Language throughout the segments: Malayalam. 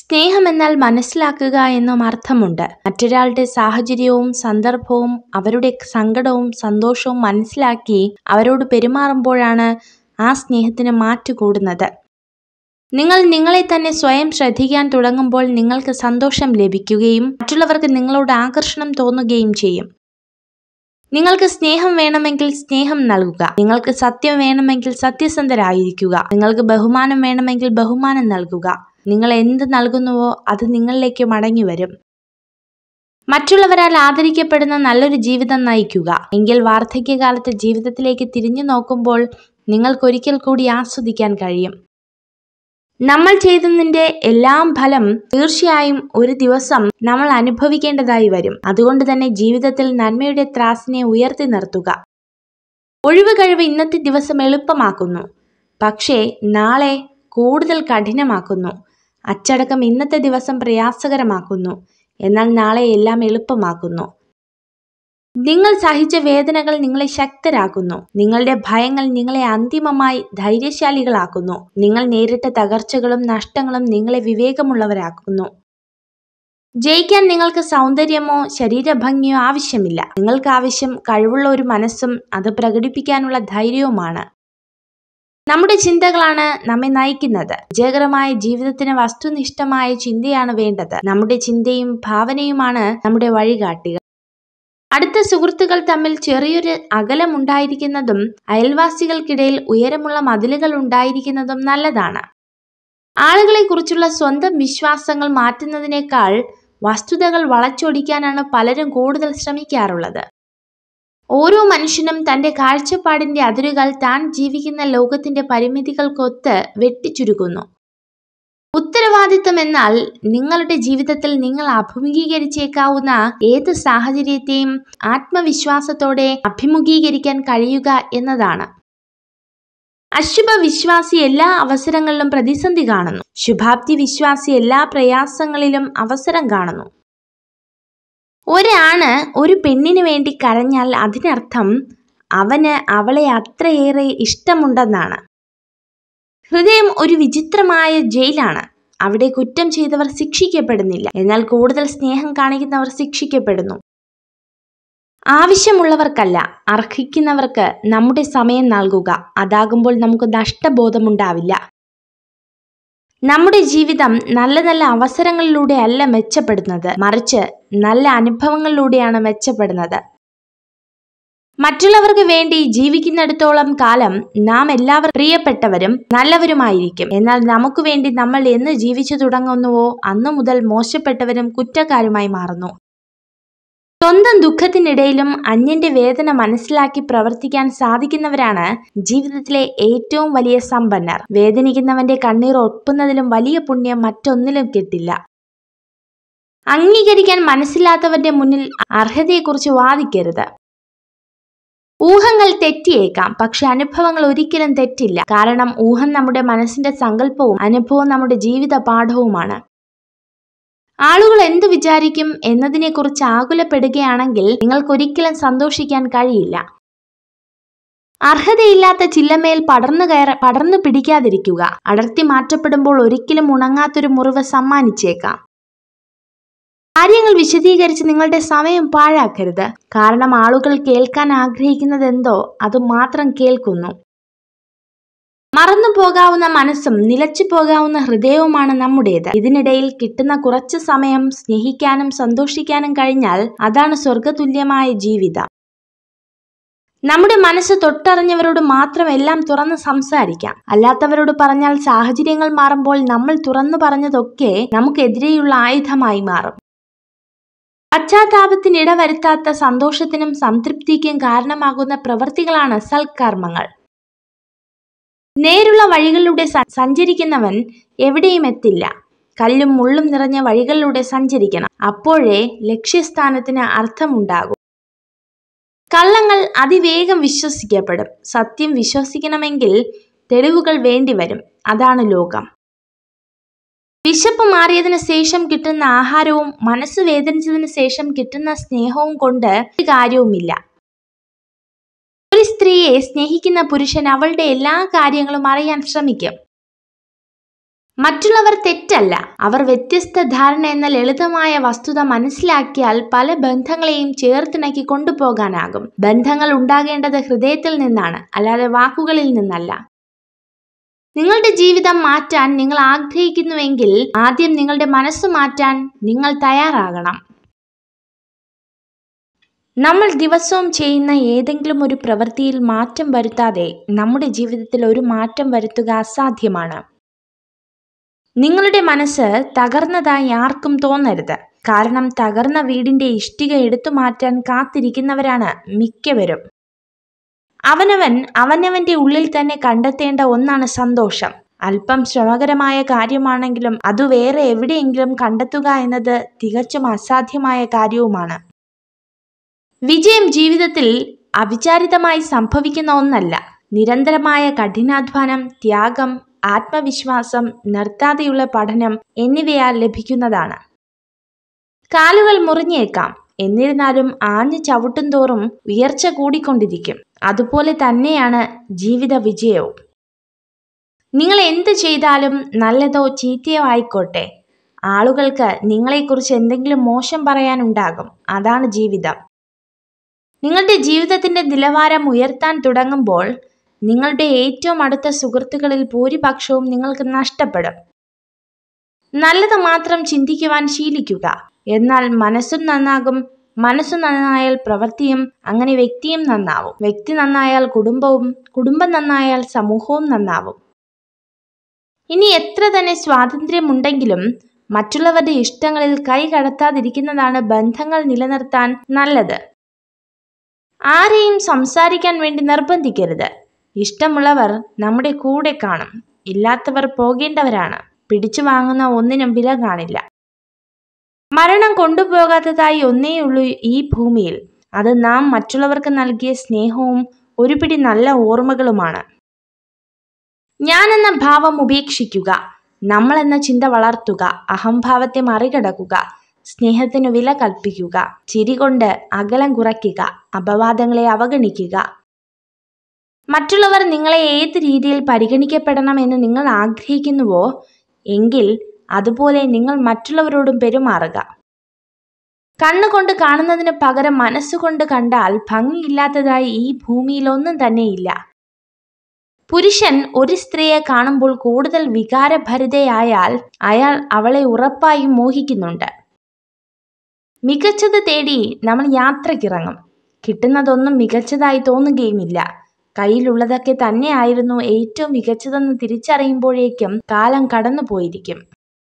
സ്നേഹം എന്നാൽ മനസ്സിലാക്കുക എന്നും അർത്ഥമുണ്ട് മറ്റൊരാളുടെ സാഹചര്യവും സന്ദർഭവും അവരുടെ സങ്കടവും സന്തോഷവും മനസ്സിലാക്കി അവരോട് പെരുമാറുമ്പോഴാണ് ആ സ്നേഹത്തിന് മാറ്റുകൂടുന്നത് നിങ്ങൾ നിങ്ങളെ തന്നെ സ്വയം ശ്രദ്ധിക്കാൻ തുടങ്ങുമ്പോൾ നിങ്ങൾക്ക് സന്തോഷം ലഭിക്കുകയും മറ്റുള്ളവർക്ക് നിങ്ങളോട് ആകർഷണം തോന്നുകയും ചെയ്യും നിങ്ങൾക്ക് സ്നേഹം വേണമെങ്കിൽ സ്നേഹം നൽകുക നിങ്ങൾക്ക് സത്യം വേണമെങ്കിൽ സത്യസന്ധരായിരിക്കുക നിങ്ങൾക്ക് ബഹുമാനം വേണമെങ്കിൽ ബഹുമാനം നൽകുക നിങ്ങൾ എന്ത് നൽകുന്നുവോ അത് നിങ്ങളിലേക്ക് മടങ്ങി വരും മറ്റുള്ളവരാൽ ആദരിക്കപ്പെടുന്ന നല്ലൊരു ജീവിതം നയിക്കുക എങ്കിൽ വാർദ്ധക്യകാലത്ത് ജീവിതത്തിലേക്ക് തിരിഞ്ഞു നോക്കുമ്പോൾ നിങ്ങൾക്കൊരിക്കൽ കൂടി ആസ്വദിക്കാൻ കഴിയും നമ്മൾ ചെയ്തതിന്റെ എല്ലാം ഫലം തീർച്ചയായും ഒരു ദിവസം നമ്മൾ അനുഭവിക്കേണ്ടതായി വരും അതുകൊണ്ട് തന്നെ ജീവിതത്തിൽ നന്മയുടെ ത്രാസിനെ ഉയർത്തി നിർത്തുക ഒഴിവ് കഴിവ് ഇന്നത്തെ ദിവസം എളുപ്പമാക്കുന്നു പക്ഷേ നാളെ കൂടുതൽ കഠിനമാക്കുന്നു അച്ചടക്കം ഇന്നത്തെ ദിവസം പ്രയാസകരമാക്കുന്നു എന്നാൽ നാളെ എല്ലാം എളുപ്പമാക്കുന്നു നിങ്ങൾ സഹിച്ച വേദനകൾ നിങ്ങളെ ശക്തരാക്കുന്നു നിങ്ങളുടെ ഭയങ്ങൾ നിങ്ങളെ അന്തിമമായി ധൈര്യശാലികളാക്കുന്നു നിങ്ങൾ നേരിട്ട തകർച്ചകളും നഷ്ടങ്ങളും നിങ്ങളെ വിവേകമുള്ളവരാക്കുന്നു ജയിക്കാൻ നിങ്ങൾക്ക് സൗന്ദര്യമോ ശരീരഭംഗിയോ ആവശ്യമില്ല നിങ്ങൾക്ക് ആവശ്യം കഴിവുള്ള ഒരു മനസ്സും അത് പ്രകടിപ്പിക്കാനുള്ള ധൈര്യവുമാണ് നമ്മുടെ ചിന്തകളാണ് നമ്മെ നയിക്കുന്നത് വിജയകരമായ ജീവിതത്തിന് വസ്തുനിഷ്ഠമായ ചിന്തയാണ് വേണ്ടത് നമ്മുടെ ചിന്തയും ഭാവനയുമാണ് നമ്മുടെ വഴികാട്ടികൾ അടുത്ത സുഹൃത്തുക്കൾ തമ്മിൽ ചെറിയൊരു അകലമുണ്ടായിരിക്കുന്നതും അയൽവാസികൾക്കിടയിൽ ഉയരമുള്ള മതിലുകൾ ഉണ്ടായിരിക്കുന്നതും നല്ലതാണ് ആളുകളെക്കുറിച്ചുള്ള സ്വന്തം വിശ്വാസങ്ങൾ മാറ്റുന്നതിനേക്കാൾ വസ്തുതകൾ വളച്ചൊടിക്കാനാണ് പലരും കൂടുതൽ ശ്രമിക്കാറുള്ളത് ഓരോ മനുഷ്യനും തന്റെ കാഴ്ചപ്പാടിന്റെ അതിരുകൾ താൻ ജീവിക്കുന്ന ലോകത്തിന്റെ പരിമിതികൾക്കൊത്ത് വെട്ടിച്ചുരുക്കുന്നു ഉത്തരവാദിത്തം എന്നാൽ നിങ്ങളുടെ ജീവിതത്തിൽ നിങ്ങൾ അഭിമുഖീകരിച്ചേക്കാവുന്ന ഏത് സാഹചര്യത്തെയും ആത്മവിശ്വാസത്തോടെ അഭിമുഖീകരിക്കാൻ കഴിയുക എന്നതാണ് അശുഭ വിശ്വാസി എല്ലാ അവസരങ്ങളിലും പ്രതിസന്ധി കാണുന്നു ശുഭാപ്തി വിശ്വാസി എല്ലാ പ്രയാസങ്ങളിലും അവസരം കാണുന്നു ഒരാണ് ഒരു പെണ്ണിന് വേണ്ടി കരഞ്ഞാൽ അതിനർത്ഥം അവന് അവളെ അത്രയേറെ ഇഷ്ടമുണ്ടെന്നാണ് ഹൃദയം ഒരു വിചിത്രമായ ജയിലാണ് അവിടെ കുറ്റം ചെയ്തവർ ശിക്ഷിക്കപ്പെടുന്നില്ല എന്നാൽ കൂടുതൽ സ്നേഹം കാണിക്കുന്നവർ ശിക്ഷിക്കപ്പെടുന്നു ആവശ്യമുള്ളവർക്കല്ല അർഹിക്കുന്നവർക്ക് നമ്മുടെ സമയം നൽകുക അതാകുമ്പോൾ നമുക്ക് നഷ്ടബോധമുണ്ടാവില്ല നമ്മുടെ ജീവിതം നല്ല നല്ല അവസരങ്ങളിലൂടെ അല്ല മെച്ചപ്പെടുന്നത് മറിച്ച് നല്ല അനുഭവങ്ങളിലൂടെയാണ് മെച്ചപ്പെടുന്നത് മറ്റുള്ളവർക്ക് വേണ്ടി ജീവിക്കുന്നിടത്തോളം കാലം നാം എല്ലാവരും പ്രിയപ്പെട്ടവരും നല്ലവരുമായിരിക്കും എന്നാൽ നമുക്ക് വേണ്ടി നമ്മൾ എന്ന് ജീവിച്ചു തുടങ്ങുന്നുവോ അന്നു മുതൽ മോശപ്പെട്ടവരും കുറ്റക്കാരുമായി മാറുന്നു സ്വന്തം ദുഃഖത്തിനിടയിലും അന്യന്റെ വേദന മനസ്സിലാക്കി പ്രവർത്തിക്കാൻ സാധിക്കുന്നവരാണ് ജീവിതത്തിലെ ഏറ്റവും വലിയ സമ്പന്നർ വേദനിക്കുന്നവന്റെ കണ്ണീർ ഒപ്പുന്നതിലും വലിയ പുണ്യം മറ്റൊന്നിലും കിട്ടില്ല അംഗീകരിക്കാൻ മനസ്സില്ലാത്തവന്റെ മുന്നിൽ അർഹതയെക്കുറിച്ച് വാദിക്കരുത് ഊഹങ്ങൾ തെറ്റിയേക്കാം പക്ഷെ അനുഭവങ്ങൾ ഒരിക്കലും തെറ്റില്ല കാരണം ഊഹം നമ്മുടെ മനസ്സിന്റെ സങ്കല്പവും അനുഭവം നമ്മുടെ ജീവിത പാഠവുമാണ് ആളുകൾ എന്തു വിചാരിക്കും എന്നതിനെക്കുറിച്ച് ആകുലപ്പെടുകയാണെങ്കിൽ നിങ്ങൾക്കൊരിക്കലും സന്തോഷിക്കാൻ കഴിയില്ല അർഹതയില്ലാത്ത ചില്ലമേൽ പടർന്നു കയറ പടർന്നു പിടിക്കാതിരിക്കുക അടർത്തി മാറ്റപ്പെടുമ്പോൾ ഒരിക്കലും ഉണങ്ങാത്തൊരു മുറിവ് സമ്മാനിച്ചേക്കാം കാര്യങ്ങൾ വിശദീകരിച്ച് നിങ്ങളുടെ സമയം പാഴാക്കരുത് കാരണം ആളുകൾ കേൾക്കാൻ ആഗ്രഹിക്കുന്നത് എന്തോ അത് മാത്രം കേൾക്കുന്നു മറന്നു പോകാവുന്ന മനസ്സും നിലച്ചു പോകാവുന്ന ഹൃദയവുമാണ് നമ്മുടേത് ഇതിനിടയിൽ കിട്ടുന്ന കുറച്ച് സമയം സ്നേഹിക്കാനും സന്തോഷിക്കാനും കഴിഞ്ഞാൽ അതാണ് സ്വർഗതുല്യമായ ജീവിതം നമ്മുടെ മനസ്സ് തൊട്ടറിഞ്ഞവരോട് മാത്രം എല്ലാം തുറന്ന് സംസാരിക്കാം അല്ലാത്തവരോട് പറഞ്ഞാൽ സാഹചര്യങ്ങൾ മാറുമ്പോൾ നമ്മൾ തുറന്നു പറഞ്ഞതൊക്കെ നമുക്കെതിരെയുള്ള ആയുധമായി മാറും പശ്ചാത്താപത്തിന് ഇടവരുത്താത്ത സന്തോഷത്തിനും സംതൃപ്തിക്കും കാരണമാകുന്ന പ്രവൃത്തികളാണ് സൽക്കർമ്മങ്ങൾ നേരുള്ള വഴികളിലൂടെ സഞ്ചരിക്കുന്നവൻ എവിടെയും എത്തില്ല കല്ലും മുള്ളും നിറഞ്ഞ വഴികളിലൂടെ സഞ്ചരിക്കണം അപ്പോഴേ ലക്ഷ്യസ്ഥാനത്തിന് അർത്ഥമുണ്ടാകും കള്ളങ്ങൾ അതിവേഗം വിശ്വസിക്കപ്പെടും സത്യം വിശ്വസിക്കണമെങ്കിൽ തെളിവുകൾ വേണ്ടിവരും അതാണ് ലോകം വിശപ്പ് മാറിയതിനു ശേഷം കിട്ടുന്ന ആഹാരവും മനസ്സ് വേദനിച്ചതിന് ശേഷം കിട്ടുന്ന സ്നേഹവും കൊണ്ട് ഒരു കാര്യവുമില്ല ഒരു സ്ത്രീയെ സ്നേഹിക്കുന്ന പുരുഷൻ അവളുടെ എല്ലാ കാര്യങ്ങളും അറിയാൻ ശ്രമിക്കും മറ്റുള്ളവർ തെറ്റല്ല അവർ വ്യത്യസ്ത ധാരണ എന്ന ലളിതമായ വസ്തുത മനസ്സിലാക്കിയാൽ പല ബന്ധങ്ങളെയും ചേർത്തിണക്കി കൊണ്ടുപോകാനാകും ബന്ധങ്ങൾ ഉണ്ടാകേണ്ടത് ഹൃദയത്തിൽ നിന്നാണ് അല്ലാതെ വാക്കുകളിൽ നിന്നല്ല നിങ്ങളുടെ ജീവിതം മാറ്റാൻ നിങ്ങൾ ആഗ്രഹിക്കുന്നുവെങ്കിൽ ആദ്യം നിങ്ങളുടെ മനസ്സ് മാറ്റാൻ നിങ്ങൾ തയ്യാറാകണം നമ്മൾ ദിവസവും ചെയ്യുന്ന ഏതെങ്കിലും ഒരു പ്രവൃത്തിയിൽ മാറ്റം വരുത്താതെ നമ്മുടെ ജീവിതത്തിൽ ഒരു മാറ്റം വരുത്തുക അസാധ്യമാണ് നിങ്ങളുടെ മനസ്സ് തകർന്നതായി ആർക്കും തോന്നരുത് കാരണം തകർന്ന വീടിന്റെ ഇഷ്ടിക എടുത്തു മാറ്റാൻ കാത്തിരിക്കുന്നവരാണ് മിക്കവരും അവനവൻ അവനവന്റെ ഉള്ളിൽ തന്നെ കണ്ടെത്തേണ്ട ഒന്നാണ് സന്തോഷം അല്പം ശ്രമകരമായ കാര്യമാണെങ്കിലും അത് വേറെ എവിടെയെങ്കിലും കണ്ടെത്തുക എന്നത് തികച്ചും അസാധ്യമായ കാര്യവുമാണ് വിജയം ജീവിതത്തിൽ അവിചാരിതമായി സംഭവിക്കുന്ന ഒന്നല്ല നിരന്തരമായ കഠിനാധ്വാനം ത്യാഗം ആത്മവിശ്വാസം നിർത്താതെയുള്ള പഠനം എന്നിവയാൽ ലഭിക്കുന്നതാണ് കാലുകൾ മുറിഞ്ഞേക്കാം എന്നിരുന്നാലും ആഞ്ഞു ചവിട്ടും തോറും ഉയർച്ച കൂടിക്കൊണ്ടിരിക്കും അതുപോലെ തന്നെയാണ് ജീവിത വിജയവും നിങ്ങൾ എന്ത് ചെയ്താലും നല്ലതോ ചീത്തയോ ആയിക്കോട്ടെ ആളുകൾക്ക് നിങ്ങളെക്കുറിച്ച് എന്തെങ്കിലും മോശം പറയാനുണ്ടാകും അതാണ് ജീവിതം നിങ്ങളുടെ ജീവിതത്തിന്റെ നിലവാരം ഉയർത്താൻ തുടങ്ങുമ്പോൾ നിങ്ങളുടെ ഏറ്റവും അടുത്ത സുഹൃത്തുക്കളിൽ ഭൂരിപക്ഷവും നിങ്ങൾക്ക് നഷ്ടപ്പെടും നല്ലത് മാത്രം ചിന്തിക്കുവാൻ ശീലിക്കുക എന്നാൽ മനസ്സും നന്നാകും മനസ്സ് നന്നായാൽ പ്രവൃത്തിയും അങ്ങനെ വ്യക്തിയും നന്നാവും വ്യക്തി നന്നായാൽ കുടുംബവും കുടുംബം നന്നായാൽ സമൂഹവും നന്നാവും ഇനി എത്ര തന്നെ സ്വാതന്ത്ര്യമുണ്ടെങ്കിലും മറ്റുള്ളവരുടെ ഇഷ്ടങ്ങളിൽ കൈ കടത്താതിരിക്കുന്നതാണ് ബന്ധങ്ങൾ നിലനിർത്താൻ നല്ലത് ആരെയും സംസാരിക്കാൻ വേണ്ടി നിർബന്ധിക്കരുത് ഇഷ്ടമുള്ളവർ നമ്മുടെ കൂടെ കാണും ഇല്ലാത്തവർ പോകേണ്ടവരാണ് പിടിച്ചു വാങ്ങുന്ന ഒന്നിനും വില കാണില്ല മരണം കൊണ്ടുപോകാത്തതായി ഒന്നേയുള്ളൂ ഈ ഭൂമിയിൽ അത് നാം മറ്റുള്ളവർക്ക് നൽകിയ സ്നേഹവും ഒരു പിടി നല്ല ഓർമ്മകളുമാണ് ഞാൻ എന്ന ഭാവം ഉപേക്ഷിക്കുക നമ്മൾ എന്ന ചിന്ത വളർത്തുക അഹംഭാവത്തെ മറികടക്കുക സ്നേഹത്തിനു വില കൽപ്പിക്കുക ചിരി കൊണ്ട് അകലം കുറയ്ക്കുക അപവാദങ്ങളെ അവഗണിക്കുക മറ്റുള്ളവർ നിങ്ങളെ ഏത് രീതിയിൽ പരിഗണിക്കപ്പെടണമെന്ന് നിങ്ങൾ ആഗ്രഹിക്കുന്നുവോ എങ്കിൽ അതുപോലെ നിങ്ങൾ മറ്റുള്ളവരോടും പെരുമാറുക കണ്ണുകൊണ്ട് കാണുന്നതിന് പകരം മനസ്സുകൊണ്ട് കണ്ടാൽ ഭംഗിയില്ലാത്തതായി ഈ ഭൂമിയിൽ ഒന്നും തന്നെയില്ല പുരുഷൻ ഒരു സ്ത്രീയെ കാണുമ്പോൾ കൂടുതൽ വികാരഭരിതയായാൽ അയാൾ അവളെ ഉറപ്പായും മോഹിക്കുന്നുണ്ട് മികച്ചത് തേടി നമ്മൾ യാത്രക്കിറങ്ങും കിട്ടുന്നതൊന്നും മികച്ചതായി തോന്നുകയുമില്ല കയ്യിലുള്ളതൊക്കെ തന്നെയായിരുന്നു ഏറ്റവും മികച്ചതെന്ന് തിരിച്ചറിയുമ്പോഴേക്കും കാലം കടന്നു പോയിരിക്കും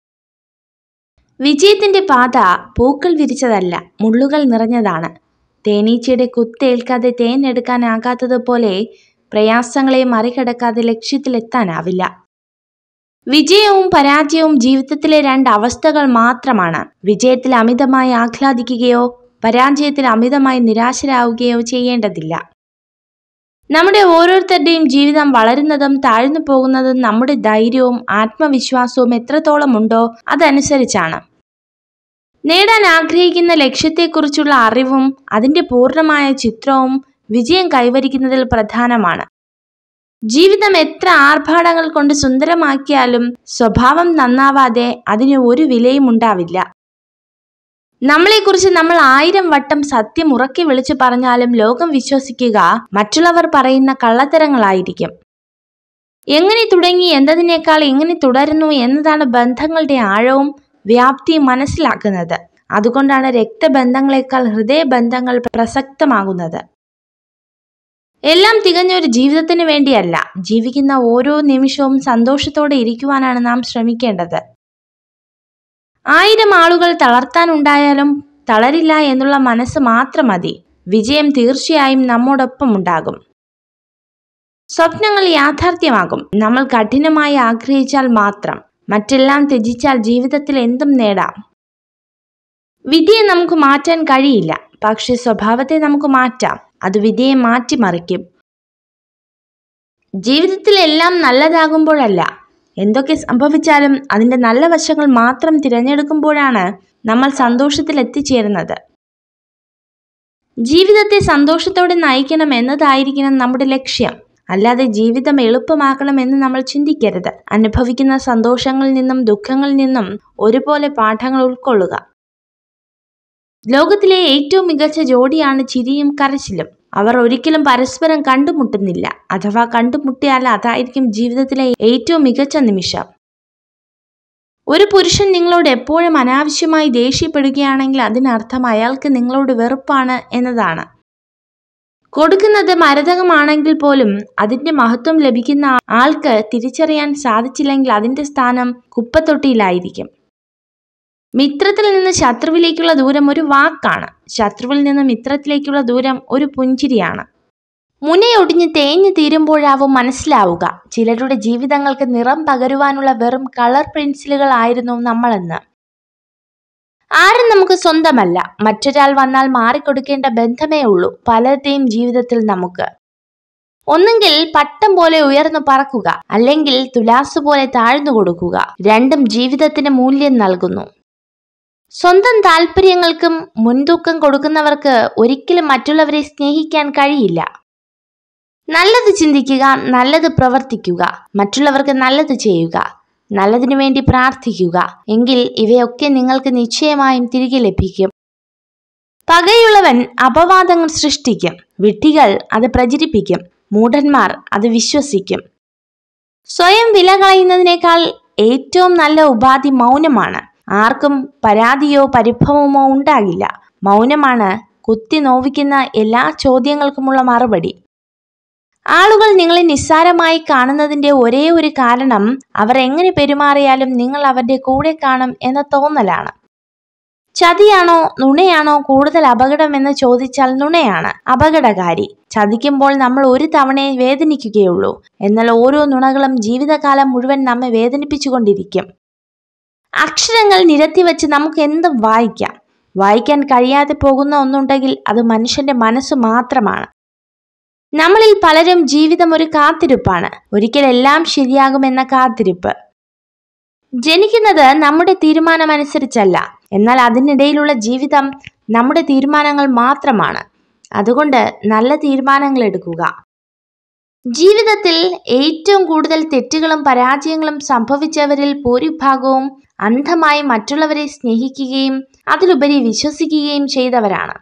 വിജയത്തിന്റെ പാത പൂക്കൾ വിരിച്ചതല്ല മുള്ളുകൾ നിറഞ്ഞതാണ് തേനീച്ചയുടെ കുത്തേൽക്കാതെ തേൻ എടുക്കാനാകാത്തതുപോലെ പ്രയാസങ്ങളെ മറികടക്കാതെ ലക്ഷ്യത്തിലെത്താനാവില്ല വിജയവും പരാജയവും ജീവിതത്തിലെ രണ്ട് അവസ്ഥകൾ മാത്രമാണ് വിജയത്തിൽ അമിതമായി ആഹ്ലാദിക്കുകയോ പരാജയത്തിൽ അമിതമായി നിരാശരാവുകയോ ചെയ്യേണ്ടതില്ല നമ്മുടെ ഓരോരുത്തരുടെയും ജീവിതം വളരുന്നതും താഴ്ന്നു പോകുന്നതും നമ്മുടെ ധൈര്യവും ആത്മവിശ്വാസവും എത്രത്തോളം ഉണ്ടോ അതനുസരിച്ചാണ് നേടാൻ ആഗ്രഹിക്കുന്ന ലക്ഷ്യത്തെക്കുറിച്ചുള്ള അറിവും അതിന്റെ പൂർണ്ണമായ ചിത്രവും വിജയം കൈവരിക്കുന്നതിൽ പ്രധാനമാണ് ജീവിതം എത്ര ആർഭാടങ്ങൾ കൊണ്ട് സുന്ദരമാക്കിയാലും സ്വഭാവം നന്നാവാതെ അതിന് ഒരു വിലയും ഉണ്ടാവില്ല നമ്മളെക്കുറിച്ച് നമ്മൾ ആയിരം വട്ടം സത്യം ഉറക്കി വിളിച്ചു പറഞ്ഞാലും ലോകം വിശ്വസിക്കുക മറ്റുള്ളവർ പറയുന്ന കള്ളത്തരങ്ങളായിരിക്കും എങ്ങനെ തുടങ്ങി എന്നതിനേക്കാൾ എങ്ങനെ തുടരുന്നു എന്നതാണ് ബന്ധങ്ങളുടെ ആഴവും വ്യാപ്തിയും മനസ്സിലാക്കുന്നത് അതുകൊണ്ടാണ് രക്തബന്ധങ്ങളെക്കാൾ ഹൃദയബന്ധങ്ങൾ പ്രസക്തമാകുന്നത് എല്ലാം തികഞ്ഞ ഒരു ജീവിതത്തിന് വേണ്ടിയല്ല ജീവിക്കുന്ന ഓരോ നിമിഷവും സന്തോഷത്തോടെ ഇരിക്കുവാനാണ് നാം ശ്രമിക്കേണ്ടത് ആയിരം ആളുകൾ തളർത്താനുണ്ടായാലും തളരില്ല എന്നുള്ള മനസ്സ് മാത്രം മതി വിജയം തീർച്ചയായും നമ്മോടൊപ്പം ഉണ്ടാകും സ്വപ്നങ്ങൾ യാഥാർത്ഥ്യമാകും നമ്മൾ കഠിനമായി ആഗ്രഹിച്ചാൽ മാത്രം മറ്റെല്ലാം ത്യജിച്ചാൽ ജീവിതത്തിൽ എന്തും നേടാം വിധിയെ നമുക്ക് മാറ്റാൻ കഴിയില്ല പക്ഷെ സ്വഭാവത്തെ നമുക്ക് മാറ്റാം അത് വിധിയെ മാറ്റിമറിക്കും ജീവിതത്തിൽ എല്ലാം നല്ലതാകുമ്പോഴല്ല എന്തൊക്കെ സംഭവിച്ചാലും അതിൻ്റെ നല്ല വശങ്ങൾ മാത്രം തിരഞ്ഞെടുക്കുമ്പോഴാണ് നമ്മൾ സന്തോഷത്തിൽ എത്തിച്ചേരുന്നത് ജീവിതത്തെ സന്തോഷത്തോടെ നയിക്കണം എന്നതായിരിക്കണം നമ്മുടെ ലക്ഷ്യം അല്ലാതെ ജീവിതം എളുപ്പമാക്കണമെന്ന് നമ്മൾ ചിന്തിക്കരുത് അനുഭവിക്കുന്ന സന്തോഷങ്ങളിൽ നിന്നും ദുഃഖങ്ങളിൽ നിന്നും ഒരുപോലെ പാഠങ്ങൾ ഉൾക്കൊള്ളുക ലോകത്തിലെ ഏറ്റവും മികച്ച ജോഡിയാണ് ചിരിയും കരച്ചിലും അവർ ഒരിക്കലും പരസ്പരം കണ്ടുമുട്ടുന്നില്ല അഥവാ കണ്ടുമുട്ടിയാൽ അതായിരിക്കും ജീവിതത്തിലെ ഏറ്റവും മികച്ച നിമിഷം ഒരു പുരുഷൻ നിങ്ങളോട് എപ്പോഴും അനാവശ്യമായി ദേഷ്യപ്പെടുകയാണെങ്കിൽ അതിനർത്ഥം അയാൾക്ക് നിങ്ങളോട് വെറുപ്പാണ് എന്നതാണ് കൊടുക്കുന്നത് മരതകമാണെങ്കിൽ പോലും അതിന്റെ മഹത്വം ലഭിക്കുന്ന ആൾക്ക് തിരിച്ചറിയാൻ സാധിച്ചില്ലെങ്കിൽ അതിന്റെ സ്ഥാനം കുപ്പത്തൊട്ടിയിലായിരിക്കും മിത്രത്തിൽ നിന്ന് ശത്രുവിലേക്കുള്ള ദൂരം ഒരു വാക്കാണ് ശത്രുവിൽ നിന്ന് മിത്രത്തിലേക്കുള്ള ദൂരം ഒരു പുഞ്ചിരിയാണ് മുനയൊടിഞ്ഞ് തേഞ്ഞു തീരുമ്പോഴാവും മനസ്സിലാവുക ചിലരുടെ ജീവിതങ്ങൾക്ക് നിറം പകരുവാനുള്ള വെറും കളർ പെൻസിലുകളായിരുന്നു നമ്മളെന്ന് ആരും നമുക്ക് സ്വന്തമല്ല മറ്റൊരാൾ വന്നാൽ മാറിക്കൊടുക്കേണ്ട ബന്ധമേ ഉള്ളൂ പലരുടെയും ജീവിതത്തിൽ നമുക്ക് ഒന്നെങ്കിൽ പട്ടം പോലെ ഉയർന്നു പറക്കുക അല്ലെങ്കിൽ തുലാസ് പോലെ താഴ്ന്നു കൊടുക്കുക രണ്ടും ജീവിതത്തിന് മൂല്യം നൽകുന്നു സ്വന്തം താല്പര്യങ്ങൾക്കും മുൻതൂക്കം കൊടുക്കുന്നവർക്ക് ഒരിക്കലും മറ്റുള്ളവരെ സ്നേഹിക്കാൻ കഴിയില്ല നല്ലത് ചിന്തിക്കുക നല്ലത് പ്രവർത്തിക്കുക മറ്റുള്ളവർക്ക് നല്ലത് ചെയ്യുക നല്ലതിനു വേണ്ടി പ്രാർത്ഥിക്കുക എങ്കിൽ ഇവയൊക്കെ നിങ്ങൾക്ക് നിശ്ചയമായും തിരികെ ലഭിക്കും പകയുള്ളവൻ അപവാദങ്ങൾ സൃഷ്ടിക്കും വിഡ്ഢികൾ അത് പ്രചരിപ്പിക്കും മൂഢന്മാർ അത് വിശ്വസിക്കും സ്വയം വില കളയുന്നതിനേക്കാൾ ഏറ്റവും നല്ല ഉപാധി മൗനമാണ് ആർക്കും പരാതിയോ പരിഭവമോ ഉണ്ടാകില്ല മൗനമാണ് കുത്തി നോവിക്കുന്ന എല്ലാ ചോദ്യങ്ങൾക്കുമുള്ള മറുപടി ആളുകൾ നിങ്ങളെ നിസ്സാരമായി കാണുന്നതിന്റെ ഒരേ ഒരു കാരണം അവർ എങ്ങനെ പെരുമാറിയാലും നിങ്ങൾ അവരുടെ കൂടെ കാണും എന്ന തോന്നലാണ് ചതിയാണോ നുണയാണോ കൂടുതൽ അപകടമെന്ന് ചോദിച്ചാൽ നുണയാണ് അപകടകാരി ചതിക്കുമ്പോൾ നമ്മൾ ഒരു തവണയെ വേദനിക്കുകയുള്ളൂ എന്നാൽ ഓരോ നുണകളും ജീവിതകാലം മുഴുവൻ നമ്മെ വേദനിപ്പിച്ചുകൊണ്ടിരിക്കും അക്ഷരങ്ങൾ നിരത്തിവെച്ച് നമുക്ക് എന്തും വായിക്കാം വായിക്കാൻ കഴിയാതെ പോകുന്ന ഒന്നുണ്ടെങ്കിൽ അത് മനുഷ്യന്റെ മനസ്സ് മാത്രമാണ് നമ്മളിൽ പലരും ജീവിതം ഒരു കാത്തിരിപ്പാണ് ഒരിക്കൽ എല്ലാം ശരിയാകുമെന്ന കാത്തിരിപ്പ് ജനിക്കുന്നത് നമ്മുടെ തീരുമാനമനുസരിച്ചല്ല എന്നാൽ അതിനിടയിലുള്ള ജീവിതം നമ്മുടെ തീരുമാനങ്ങൾ മാത്രമാണ് അതുകൊണ്ട് നല്ല തീരുമാനങ്ങൾ എടുക്കുക ജീവിതത്തിൽ ഏറ്റവും കൂടുതൽ തെറ്റുകളും പരാജയങ്ങളും സംഭവിച്ചവരിൽ ഭൂരിഭാഗവും അന്ധമായി മറ്റുള്ളവരെ സ്നേഹിക്കുകയും അതിലുപരി വിശ്വസിക്കുകയും ചെയ്തവരാണ്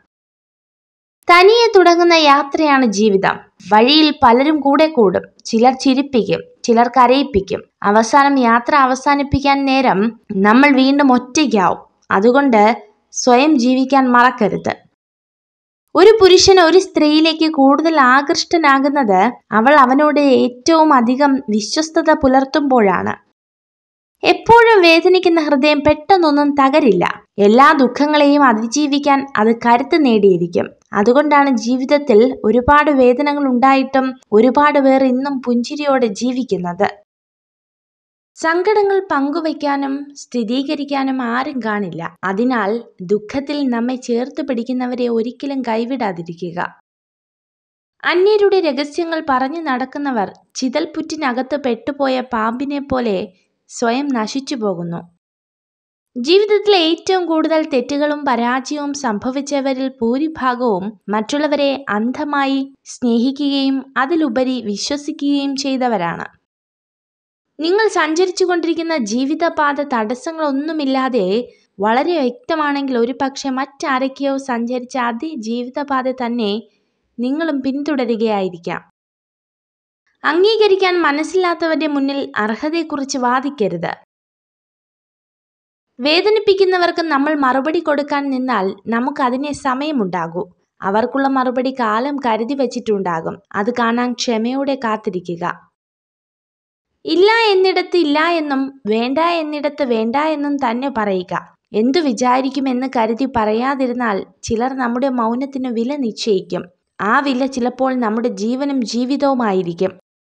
തനിയെ തുടങ്ങുന്ന യാത്രയാണ് ജീവിതം വഴിയിൽ പലരും കൂടെ കൂടും ചിലർ ചിരിപ്പിക്കും ചിലർ കരയിപ്പിക്കും അവസാനം യാത്ര അവസാനിപ്പിക്കാൻ നേരം നമ്മൾ വീണ്ടും ഒറ്റയ്ക്കാവും അതുകൊണ്ട് സ്വയം ജീവിക്കാൻ മറക്കരുത് ഒരു പുരുഷൻ ഒരു സ്ത്രീയിലേക്ക് കൂടുതൽ ആകൃഷ്ടനാകുന്നത് അവൾ അവനോട് ഏറ്റവും അധികം വിശ്വസ്തത പുലർത്തുമ്പോഴാണ് എപ്പോഴും വേദനിക്കുന്ന ഹൃദയം പെട്ടെന്നൊന്നും തകരില്ല എല്ലാ ദുഃഖങ്ങളെയും അതിജീവിക്കാൻ അത് കരുത്ത് നേടിയിരിക്കും അതുകൊണ്ടാണ് ജീവിതത്തിൽ ഒരുപാട് വേദനകൾ ഉണ്ടായിട്ടും ഒരുപാട് പേർ ഇന്നും പുഞ്ചിരിയോടെ ജീവിക്കുന്നത് സങ്കടങ്ങൾ പങ്കുവയ്ക്കാനും സ്ഥിരീകരിക്കാനും ആരും കാണില്ല അതിനാൽ ദുഃഖത്തിൽ നമ്മെ ചേർത്ത് പിടിക്കുന്നവരെ ഒരിക്കലും കൈവിടാതിരിക്കുക അന്യരുടെ രഹസ്യങ്ങൾ പറഞ്ഞു നടക്കുന്നവർ ചിതൽപുറ്റിനകത്ത് പെട്ടുപോയ പാമ്പിനെ പോലെ സ്വയം നശിച്ചു പോകുന്നു ജീവിതത്തിലെ ഏറ്റവും കൂടുതൽ തെറ്റുകളും പരാജയവും സംഭവിച്ചവരിൽ ഭൂരിഭാഗവും മറ്റുള്ളവരെ അന്ധമായി സ്നേഹിക്കുകയും അതിലുപരി വിശ്വസിക്കുകയും ചെയ്തവരാണ് നിങ്ങൾ സഞ്ചരിച്ചു കൊണ്ടിരിക്കുന്ന ജീവിതപാത തടസ്സങ്ങളൊന്നുമില്ലാതെ വളരെ വ്യക്തമാണെങ്കിൽ ഒരു പക്ഷെ മറ്റാരൊക്കെയോ സഞ്ചരിച്ച അതേ ജീവിതപാത തന്നെ നിങ്ങളും പിന്തുടരുകയായിരിക്കാം അംഗീകരിക്കാൻ മനസ്സില്ലാത്തവരുടെ മുന്നിൽ അർഹതയെക്കുറിച്ച് വാദിക്കരുത് വേദനിപ്പിക്കുന്നവർക്ക് നമ്മൾ മറുപടി കൊടുക്കാൻ നിന്നാൽ നമുക്ക് അതിനെ സമയമുണ്ടാകൂ അവർക്കുള്ള മറുപടി കാലം കരുതി വച്ചിട്ടുണ്ടാകും അത് കാണാൻ ക്ഷമയോടെ കാത്തിരിക്കുക ഇല്ല എന്നിടത്ത് ഇല്ല എന്നും വേണ്ട എന്നിടത്ത് വേണ്ട എന്നും തന്നെ പറയുക എന്തു വിചാരിക്കുമെന്ന് കരുതി പറയാതിരുന്നാൽ ചിലർ നമ്മുടെ മൗനത്തിന് വില നിശ്ചയിക്കും ആ വില ചിലപ്പോൾ നമ്മുടെ ജീവനും ജീവിതവുമായിരിക്കും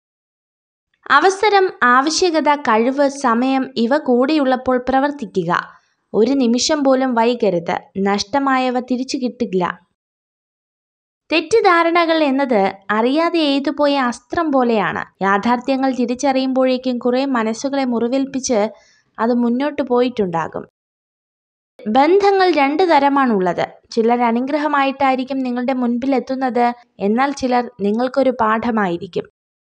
അവസരം ആവശ്യകത കഴിവ് സമയം ഇവ കൂടെയുള്ളപ്പോൾ പ്രവർത്തിക്കുക ഒരു നിമിഷം പോലും വൈകരുത് നഷ്ടമായവ തിരിച്ചു കിട്ടില്ല തെറ്റിദ്ധാരണകൾ എന്നത് അറിയാതെ എഴുതുപോയ അസ്ത്രം പോലെയാണ് യാഥാർത്ഥ്യങ്ങൾ തിരിച്ചറിയുമ്പോഴേക്കും കുറെ മനസ്സുകളെ മുറിവേൽപ്പിച്ച് അത് മുന്നോട്ട് പോയിട്ടുണ്ടാകും ബന്ധങ്ങൾ രണ്ട് തരമാണുള്ളത് ചിലർ അനുഗ്രഹമായിട്ടായിരിക്കും നിങ്ങളുടെ മുൻപിൽ എത്തുന്നത് എന്നാൽ ചിലർ നിങ്ങൾക്കൊരു പാഠമായിരിക്കും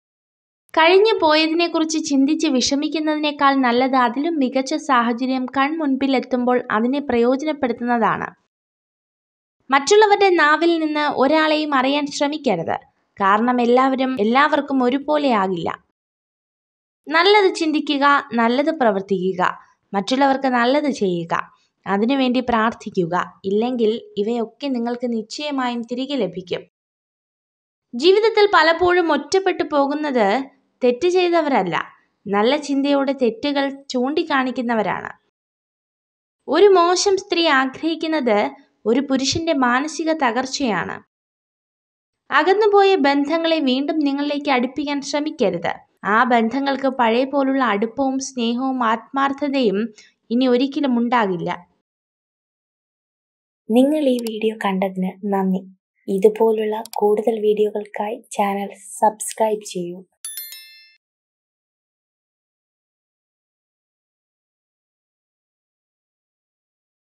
കഴിഞ്ഞു പോയതിനെക്കുറിച്ച് ചിന്തിച്ച് വിഷമിക്കുന്നതിനേക്കാൾ നല്ലത് അതിലും മികച്ച സാഹചര്യം കൺമുൻപിൽ എത്തുമ്പോൾ അതിനെ പ്രയോജനപ്പെടുത്തുന്നതാണ് മറ്റുള്ളവരുടെ നാവിൽ നിന്ന് ഒരാളെയും അറിയാൻ ശ്രമിക്കരുത് കാരണം എല്ലാവരും എല്ലാവർക്കും ഒരുപോലെയാകില്ല നല്ലത് ചിന്തിക്കുക നല്ലത് പ്രവർത്തിക്കുക മറ്റുള്ളവർക്ക് നല്ലത് ചെയ്യുക അതിനുവേണ്ടി പ്രാർത്ഥിക്കുക ഇല്ലെങ്കിൽ ഇവയൊക്കെ നിങ്ങൾക്ക് നിശ്ചയമായും തിരികെ ലഭിക്കും ജീവിതത്തിൽ പലപ്പോഴും ഒറ്റപ്പെട്ടു പോകുന്നത് തെറ്റ് ചെയ്തവരല്ല നല്ല ചിന്തയോടെ തെറ്റുകൾ ചൂണ്ടിക്കാണിക്കുന്നവരാണ് ഒരു മോശം സ്ത്രീ ആഗ്രഹിക്കുന്നത് ഒരു പുരുഷന്റെ മാനസിക തകർച്ചയാണ് അകന്നുപോയ ബന്ധങ്ങളെ വീണ്ടും നിങ്ങളിലേക്ക് അടുപ്പിക്കാൻ ശ്രമിക്കരുത് ആ ബന്ധങ്ങൾക്ക് പഴയ പോലുള്ള അടുപ്പവും സ്നേഹവും ആത്മാർത്ഥതയും ഇനി ഒരിക്കലും ഉണ്ടാകില്ല നിങ്ങൾ ഈ വീഡിയോ കണ്ടതിന് നന്ദി ഇതുപോലുള്ള കൂടുതൽ വീഡിയോകൾക്കായി ചാനൽ സബ്സ്ക്രൈബ് ചെയ്യൂ